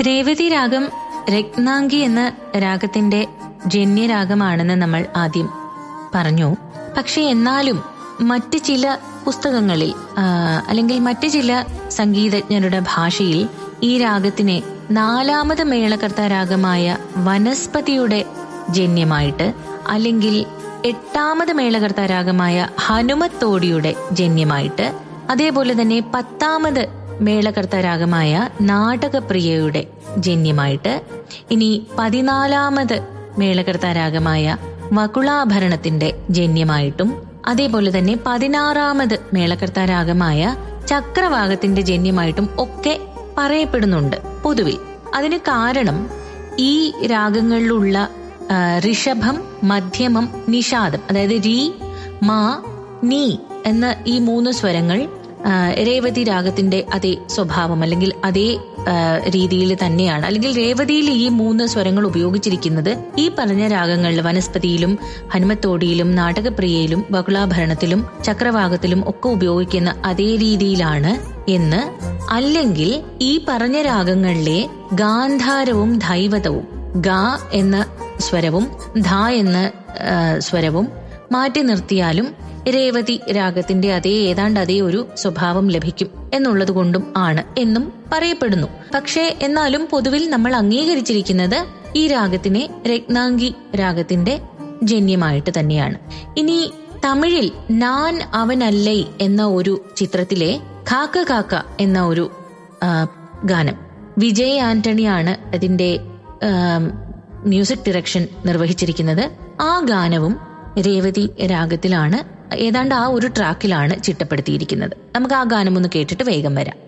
രേവതി രാഗം രത്നാംഗി എന്ന രാഗത്തിന്റെ ജന്യരാഗമാണെന്ന് നമ്മൾ ആദ്യം പറഞ്ഞു പക്ഷെ എന്നാലും മറ്റ് ചില പുസ്തകങ്ങളിൽ ആ, അല്ലെങ്കിൽ മറ്റ് ചില സംഗീതജ്ഞരുടെ ഭാഷയിൽ ഈ രാഗത്തിനെ നാലാമത് മേളകർത്ത രാഗമായ വനസ്പതിയുടെ ജന്യമായിട്ട് അല്ലെങ്കിൽ എട്ടാമത് മേളകർത്ത രാഗമായ ഹനുമത്തോടിയുടെ ജന്യമായിട്ട് അതേപോലെ തന്നെ പത്താമത് മേളകർത്ത രാഗമായ നാടകപ്രിയയുടെ ജന്യമായിട്ട് ഇനി പതിനാലാമത് മേളകർത്ത രാഗമായ വകുളാഭരണത്തിന്റെ ജന്യമായിട്ടും അതേപോലെ തന്നെ പതിനാറാമത് മേളകർത്ത രാഗമായ ചക്രവാകത്തിന്റെ ജന്യമായിട്ടും ഒക്കെ പറയപ്പെടുന്നുണ്ട് പൊതുവിൽ അതിന് കാരണം ഈ രാഗങ്ങളിലുള്ള ആ, ഋഷഭം മധ്യമം നിഷാദം അതായത് രീ മാ നീ എന്ന ഈ മൂന്ന് സ്വരങ്ങൾ ആ, രേവതി രാഗത്തിന്റെ അതേ സ്വഭാവം അല്ലെങ്കിൽ അതേ രീതിയിൽ തന്നെയാണ് അല്ലെങ്കിൽ രേവതിയിൽ ഈ മൂന്ന് സ്വരങ്ങൾ ഉപയോഗിച്ചിരിക്കുന്നത് ഈ പറഞ്ഞ രാഗങ്ങളിൽ വനസ്പതിയിലും ഹനുമത്തോടിയിലും നാടകപ്രിയയിലും ബകുളാഭരണത്തിലും ചക്രവാകത്തിലും ഒക്കെ ഉപയോഗിക്കുന്ന അതേ രീതിയിലാണ് എന്ന് അല്ലെങ്കിൽ ഈ പറഞ്ഞ രാഗങ്ങളിലെ ഗാന്ധാരവും ധൈവതവും ഗ എന്ന സ്വരവും ധ എന്ന ആ, സ്വരവും മാറ്റി നിർത്തിയാലും രേവതി രാഗത്തിന്റെ അതേ ഏതാണ്ട് അതേ ഒരു സ്വഭാവം ലഭിക്കും എന്നുള്ളത് കൊണ്ടും ആണ് എന്നും പറയപ്പെടുന്നു പക്ഷേ എന്നാലും പൊതുവിൽ നമ്മൾ അംഗീകരിച്ചിരിക്കുന്നത് ഈ രാഗത്തിനെ രത്നാംഗി രാഗത്തിന്റെ ജന്യമായിട്ട് തന്നെയാണ് ഇനി തമിഴിൽ ഞാൻ അവനല്ലൈ എന്ന ഒരു ചിത്രത്തിലെ കാക്ക കാക്ക എന്ന ഒരു ആ, ഗാനം വിജയ് ആന്റണിയാണ് അതിന്റെ ആം, മ്യൂസിക് ഡയറക്ഷൻ നിർവഹിച്ചിരിക്കുന്നത് ആ ഗാനവും രേവതി രാഗത്തിലാണ് ഏതാണ്ട് ആ ഒരു ട്രാക്കിലാണ് ചിട്ടപ്പെടുത്തിയിരിക്കുന്നത് നമുക്ക് ആ ഗാനം ഒന്ന് കേട്ടിട്ട് വേഗം വരാം